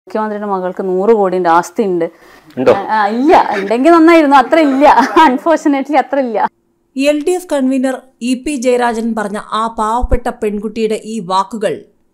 മുഖ്യമന്ത്രിയുടെ മകൾക്ക് നൂറ് കോടിന്റെ ആസ്തി ഉണ്ട് ഉണ്ടോ ആ, ഇല്ല ഉണ്ടെങ്കിൽ നന്നായിരുന്നു അത്ര ഇല്ല അൺഫോർച്ചുനേറ്റ്ലി അത്ര ഇല്ല L D F convener E P Jayarajan പറഞ്ഞ ആ പാവപ്പെട്ട പെൺകുട്ടിയുടെ ഈ വാക്കുകൾ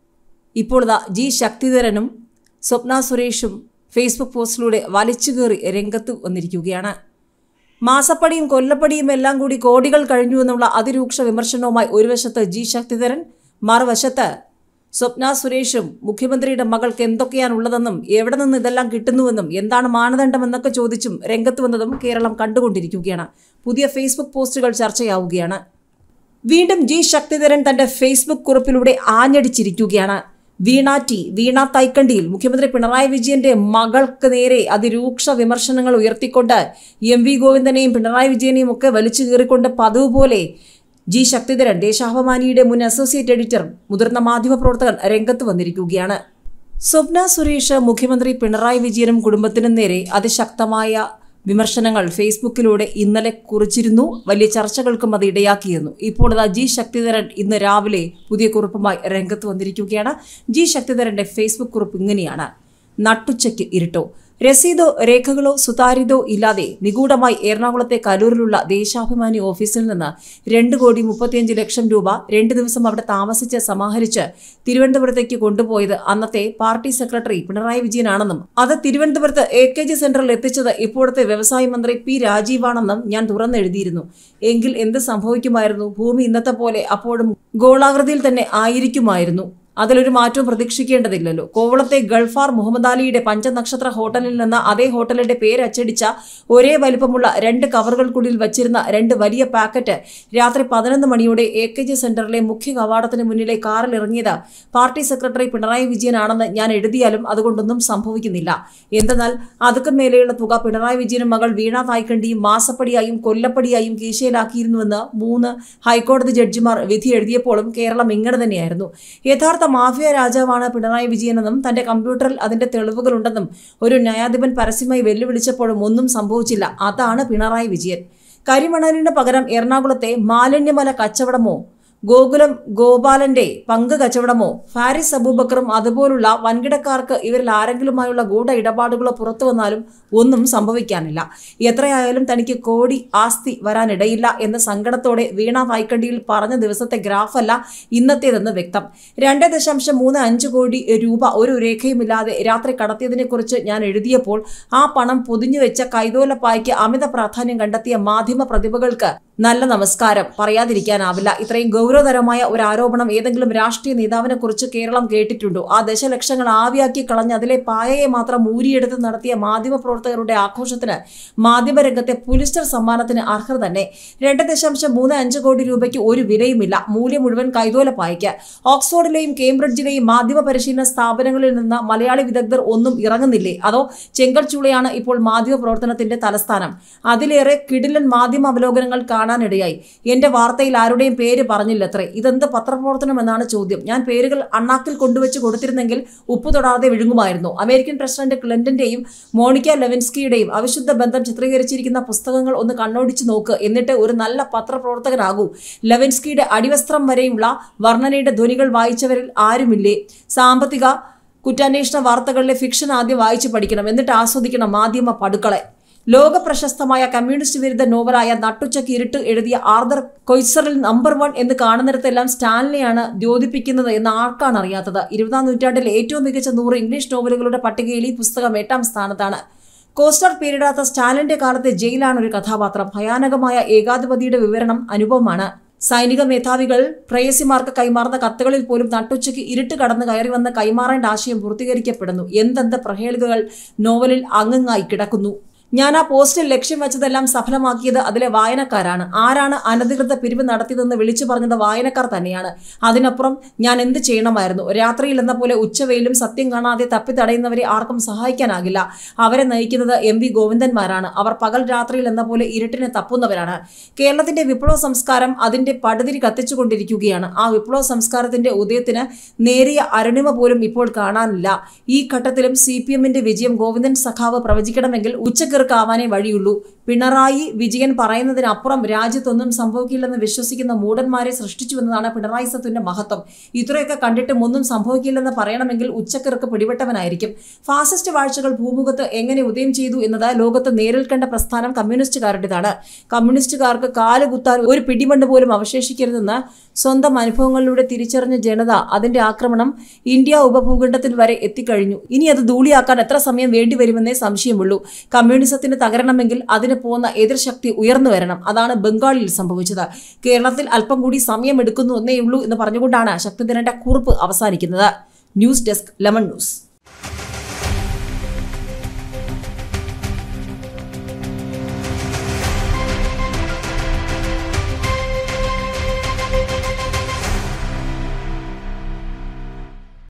ഇപ്പോൾ ദാ ജി ശക്തിധരനും സ്വപ്ന സുരേഷും ഫേസ്ബുക്ക് പോസ്റ്റിലൂടെ വലിച്ചുകേറി രംഗത്ത് വന്നിരിക്കുകയാണ് മാസപ്പടിയും കൊല്ലപ്പടിയും എല്ലാം കൂടി കോടികൾ കഴിഞ്ഞു എന്നുള്ള അതിരൂക്ഷ വിമർശനവുമായി ഒരു വശത്ത് ജി ശക്തിധരൻ മറുവശത്ത് സ്വപ്ന സുരേഷും മുഖ്യമന്ത്രിയുടെ മകൾക്ക് എന്തൊക്കെയാണുള്ളതെന്നും എവിടെ നിന്ന് ഇതെല്ലാം കിട്ടുന്നുവെന്നും എന്താണ് മാനദണ്ഡമെന്നൊക്കെ ചോദിച്ചും രംഗത്ത് വന്നതും കേരളം കണ്ടുകൊണ്ടിരിക്കുകയാണ് പുതിയ ഫേസ്ബുക്ക് പോസ്റ്റുകൾ ചർച്ചയാവുകയാണ് വീണ്ടും ജി ശക്തിധരൻ തന്റെ ഫേസ്ബുക്ക് കുറിപ്പിലൂടെ ആഞ്ഞടിച്ചിരിക്കുകയാണ് വീണ ടി വീണ തൈക്കണ്ടിയിൽ മുഖ്യമന്ത്രി പിണറായി വിജയന്റെ മകൾക്ക് നേരെ അതിരൂക്ഷ വിമർശനങ്ങൾ ഉയർത്തിക്കൊണ്ട് എം വി ഗോവിന്ദനെയും പിണറായി വിജയനെയും ഒക്കെ വലിച്ചു കീറിക്കൊണ്ട് പതിവ് പോലെ ജി ശക്തിധരൻ ദേശാഭിമാനിയുടെ മുൻ അസോസിയേറ്റ് എഡിറ്റർ മുതിർന്ന മാധ്യമപ്രവർത്തകൻ രംഗത്ത് വന്നിരിക്കുകയാണ് സ്വപ്ന സുരേഷ് മുഖ്യമന്ത്രി പിണറായി വിജയനും കുടുംബത്തിനും നേരെ അതിശക്തമായ വിമർശനങ്ങൾ ഫേസ്ബുക്കിലൂടെ ഇന്നലെ കുറിച്ചിരുന്നു വലിയ ചർച്ചകൾക്കും അത് ഇടയാക്കിയിരുന്നു ഇപ്പോൾ ഇതാ ജി ശക്തിധരൻ ഇന്ന് രാവിലെ പുതിയ കുറിപ്പുമായി രംഗത്ത് വന്നിരിക്കുകയാണ് ജി ശക്തിധരന്റെ ഫേസ്ബുക്ക് കുറിപ്പ് ഇങ്ങനെയാണ് നട്ടുച്ചയ്ക്ക് ഇരുട്ടോ രസീതോ രേഖകളോ സുതാര്യതോ ഇല്ലാതെ നിഗൂഢമായി എറണാകുളത്തെ കലൂരിലുള്ള ദേശാഭിമാനി ഓഫീസിൽ നിന്ന് രണ്ട് കോടി മുപ്പത്തിയഞ്ച് ലക്ഷം രൂപ രണ്ട് ദിവസം അവിടെ താമസിച്ച് സമാഹരിച്ച് തിരുവനന്തപുരത്തേക്ക് കൊണ്ടുപോയത് അന്നത്തെ പാർട്ടി സെക്രട്ടറി പിണറായി വിജയനാണെന്നും അത് തിരുവനന്തപുരത്ത് എ കെ ജി സെന്ററിൽ എത്തിച്ചത് ഇപ്പോഴത്തെ വ്യവസായ മന്ത്രി പി രാജീവാണെന്നും ഞാൻ തുറന്നെഴുതിയിരുന്നു എങ്കിൽ എന്ത് സംഭവിക്കുമായിരുന്നു ഭൂമി ഇന്നത്തെ പോലെ അപ്പോഴും ഗോളാകൃതിയിൽ തന്നെ ആയിരിക്കുമായിരുന്നു അതിലൊരു മാറ്റവും പ്രതീക്ഷിക്കേണ്ടതില്ലല്ലോ കോവളത്തെ ഗൾഫാർ മുഹമ്മദ് അലിയുടെ പഞ്ചനക്ഷത്ര ഹോട്ടലിൽ നിന്ന് അതേ ഹോട്ടലിന്റെ പേര് അച്ചടിച്ച ഒരേ വലിപ്പമുള്ള രണ്ട് കവറുകൾക്കുള്ളിൽ വച്ചിരുന്ന രണ്ട് വലിയ പാക്കറ്റ് രാത്രി പതിനൊന്ന് മണിയോടെ എ കെ ജി സെന്ററിലെ മുഖ്യ കവാടത്തിന് മുന്നിലെ കാറിൽ ഇറങ്ങിയത് പാർട്ടി സെക്രട്ടറി പിണറായി വിജയനാണെന്ന് ഞാൻ എഴുതിയാലും അതുകൊണ്ടൊന്നും സംഭവിക്കുന്നില്ല എന്തെന്നാൽ അതുക്കും മേലെയുള്ള തുക പിണറായി വിജയനും മകൾ വീണ തായ്ക്കണ്ടിയും മാസപ്പടിയായും കൊല്ലപ്പടിയായും കീശയിലാക്കിയിരുന്നുവെന്ന് മൂന്ന് ഹൈക്കോടതി ജഡ്ജിമാർ വിധി എഴുതിയപ്പോഴും കേരളം ഇങ്ങനെ തന്നെയായിരുന്നു യഥാർത്ഥ മാഫിയ രാജാവാണ് പിണറായി വിജയനെന്നും തന്റെ കമ്പ്യൂട്ടറിൽ അതിന്റെ തെളിവുകളുണ്ടെന്നും ഒരു ന്യായാധിപൻ പരസ്യമായി വെല്ലുവിളിച്ചപ്പോഴും ഒന്നും സംഭവിച്ചില്ല അതാണ് പിണറായി വിജയൻ കരിമണലിന് പകരം എറണാകുളത്തെ മാലിന്യമല കച്ചവടമോ ഗോകുലം ഗോപാലന്റെ പങ്ക് കച്ചവടമോ ഫാരിസ് അബൂബക്കറും അതുപോലുള്ള വൻകിടക്കാർക്ക് ഇവരിൽ ആരെങ്കിലുമായുള്ള ഗൂഢ ഇടപാടുകളോ പുറത്തു വന്നാലും ഒന്നും സംഭവിക്കാനില്ല എത്രയായാലും തനിക്ക് കോടി ആസ്തി വരാനിടയില്ല എന്ന സങ്കടത്തോടെ വീണ വായ്ക്കണ്ടിയിൽ പറഞ്ഞ ദിവസത്തെ ഗ്രാഫല്ല ഇന്നത്തേതെന്ന് വ്യക്തം രണ്ട് ദശാംശം മൂന്ന് അഞ്ച് കോടി രൂപ ഒരു രേഖയുമില്ലാതെ രാത്രി കടത്തിയതിനെ കുറിച്ച് ഞാൻ എഴുതിയപ്പോൾ ആ പണം പൊതിഞ്ഞു വെച്ച കൈതോലപ്പായ്ക്ക് അമിത പ്രാധാന്യം കണ്ടെത്തിയ മാധ്യമ പ്രതിഭകൾക്ക് നല്ല നമസ്കാരം പറയാതിരിക്കാനാവില്ല ഇത്രയും ഗൗരവതരമായ ഒരു ആരോപണം ഏതെങ്കിലും രാഷ്ട്രീയ നേതാവിനെ കുറിച്ച് കേരളം കേട്ടിട്ടുണ്ടോ ആ ദശലക്ഷങ്ങൾ ആവിയാക്കി കളഞ്ഞ് അതിലെ പായയെ മാത്രം ഊരിയെടുത്ത് നടത്തിയ മാധ്യമപ്രവർത്തകരുടെ ആഘോഷത്തിന് മാധ്യമരംഗത്തെ പുലിസ്റ്റർ സമ്മാനത്തിന് അർഹത തന്നെ രണ്ട് ദശാംശം മൂന്ന് അഞ്ച് കോടി രൂപയ്ക്ക് ഒരു വിലയുമില്ല മൂല്യം മുഴുവൻ കൈതോല പായ്ക്ക് ഓക്സ്ഫോർഡിലെയും കേംബ്രിഡ്ജിലെയും മാധ്യമ പരിശീലന സ്ഥാപനങ്ങളിൽ നിന്ന് മലയാളി വിദഗ്ധർ ഒന്നും ഇറങ്ങുന്നില്ലേ അതോ ചെങ്കൽച്ചൂളയാണ് ഇപ്പോൾ മാധ്യമ പ്രവർത്തനത്തിന്റെ തലസ്ഥാനം അതിലേറെ കിടിലൻ മാധ്യമ അവലോകനങ്ങൾ കാണാനിടയായി എന്റെ വാർത്തയിൽ ആരുടെയും പേര് പറഞ്ഞില്ലത്രേ ഇതെന്ത് പത്രപ്രവർത്തനം എന്നാണ് ചോദ്യം ഞാൻ പേരുകൾ അണ്ണാക്കിൽ കൊണ്ടുവച്ച് കൊടുത്തിരുന്നെങ്കിൽ ഉപ്പ് തൊടാതെ വിഴുങ്ങുമായിരുന്നു അമേരിക്കൻ പ്രസിഡന്റ് ക്ലിന്റന്റെയും മോണിക്ക ലെവിൻസ്കിയുടെയും അവിശുദ്ധ ബന്ധം ചിത്രീകരിച്ചിരിക്കുന്ന പുസ്തകങ്ങൾ ഒന്ന് കണ്ണോടിച്ച് നോക്ക് എന്നിട്ട് ഒരു നല്ല പത്രപ്രവർത്തകനാകൂ ലെവിൻസ്കിയുടെ അടിവസ്ത്രം വരെയുള്ള വർണ്ണനയുടെ ധ്വനികൾ വായിച്ചവരിൽ ആരുമില്ലേ സാമ്പത്തിക കുറ്റാന്വേഷണ വാർത്തകളിലെ ഫിക്ഷൻ ആദ്യം വായിച്ചു പഠിക്കണം എന്നിട്ട് ആസ്വദിക്കണം മാധ്യമ പടുക്കളെ ലോക പ്രശസ്തമായ കമ്മ്യൂണിസ്റ്റ് വിരുദ്ധ നോവലായ നട്ടുച്ചക്ക് ഇരുട്ട് എഴുതിയ ആർദർ കൊയ്സറിൽ നമ്പർ വൺ എന്ന് കാണുന്നിടത്തെല്ലാം സ്റ്റാൻലിയാണ് ദ്യോതിപ്പിക്കുന്നത് എന്ന് ആർക്കാണ് അറിയാത്തത് ഇരുപതാം നൂറ്റാണ്ടിലെ ഏറ്റവും മികച്ച നൂറ് ഇംഗ്ലീഷ് നോവലുകളുടെ പട്ടികയിൽ ഈ പുസ്തകം എട്ടാം സ്ഥാനത്താണ് കോസ്റ്റർ പേരിടാത്ത സ്റ്റാലിന്റെ കാലത്തെ ജയിലാണ് ഒരു കഥാപാത്രം ഭയാനകമായ ഏകാധിപതിയുടെ വിവരണം അനുഭവമാണ് സൈനിക മേധാവികൾ പ്രേയസിമാർക്ക് കൈമാറുന്ന കത്തുകളിൽ പോലും നട്ടുച്ചയ്ക്ക് ഇരുട്ട് കടന്ന് കയറി വന്ന് കൈമാറേണ്ട ആശയം പൂർത്തീകരിക്കപ്പെടുന്നു എന്തെന്ത് പ്രഹേളികകൾ നോവലിൽ അങ്ങങ്ങായി കിടക്കുന്നു ഞാൻ ആ പോസ്റ്റിൽ ലക്ഷ്യം വെച്ചതെല്ലാം സഫലമാക്കിയത് അതിലെ വായനക്കാരാണ് ആരാണ് അനധികൃത പിരിവ് നടത്തിയതെന്ന് വിളിച്ചു പറഞ്ഞത് വായനക്കാർ തന്നെയാണ് അതിനപ്പുറം ഞാൻ എന്ത് ചെയ്യണമായിരുന്നു രാത്രിയിൽ എന്ന പോലെ ഉച്ചവെയിലും സത്യം കാണാതെ തപ്പി തടയുന്നവരെ ആർക്കും സഹായിക്കാനാകില്ല അവരെ നയിക്കുന്നത് എം വി ഗോവിന്ദന്മാരാണ് അവർ പകൽ രാത്രിയിൽ എന്ന പോലെ ഇരുട്ടിനെ തപ്പുന്നവരാണ് കേരളത്തിന്റെ വിപ്ലവ സംസ്കാരം അതിന്റെ പടുതിരി കത്തിച്ചുകൊണ്ടിരിക്കുകയാണ് ആ വിപ്ലവ സംസ്കാരത്തിന്റെ ഉദയത്തിന് നേരിയ അരുണിമ പോലും ഇപ്പോൾ കാണാനില്ല ഈ ഘട്ടത്തിലും സി പി എമ്മിന്റെ വിജയം ഗോവിന്ദൻ സഖാവ് പ്രവചിക്കണമെങ്കിൽ ഉച്ചക്കിറുക്കാവാനേ വഴിയുള്ളൂ പിണറായി വിജയൻ പറയുന്നതിനപ്പുറം രാജ്യത്തൊന്നും സംഭവിക്കില്ലെന്ന് വിശ്വസിക്കുന്ന മൂടന്മാരെ സൃഷ്ടിച്ചുവെന്നതാണ് പിണറായി സത്തുവിന്റെ മഹത്വം ഇത്രയൊക്കെ കണ്ടിട്ടും ഒന്നും സംഭവിക്കില്ലെന്ന് പറയണമെങ്കിൽ ഉച്ചക്കിറക്ക് പിടിപെട്ടവനായിരിക്കും ഫാസിസ്റ്റ് വാഴ്ചകൾ ഭൂമുഖത്ത് എങ്ങനെ ഉദയം ചെയ്തു എന്നത് ലോകത്ത് നേരിൽ കണ്ട പ്രസ്ഥാനം കമ്മ്യൂണിസ്റ്റുകാരുടേതാണ് കമ്മ്യൂണിസ്റ്റുകാർക്ക് കാലുകുത്താൻ ഒരു പിടിമണ്ണ് പോലും അവശേഷിക്കരുതെന്ന് സ്വന്തം അനുഭവങ്ങളിലൂടെ തിരിച്ചറിഞ്ഞ ജനത അതിന്റെ ആക്രമണം ഇന്ത്യ ഉപഭൂഖണ്ഡത്തിൽ വരെ എത്തിക്കഴിഞ്ഞു ഇനി അത് ധൂളിയാക്കാൻ എത്ര സമയം വേണ്ടിവരുമെന്നേ സംശയമുള്ളൂ കമ്മ്യൂണിസത്തിന് തകരണമെങ്കിൽ അതിന് പോകുന്ന എതിർശക്തി ഉയർന്നു വരണം അതാണ് ബംഗാളിൽ സംഭവിച്ചത് കേരളത്തിൽ അല്പം കൂടി സമയമെടുക്കുന്നു എന്നേ ഉള്ളൂ എന്ന് പറഞ്ഞുകൊണ്ടാണ് ശക്തിധരന്റെ കുറിപ്പ് അവസാനിക്കുന്നത് ന്യൂസ് ഡെസ്ക് ലെമൺ ന്യൂസ്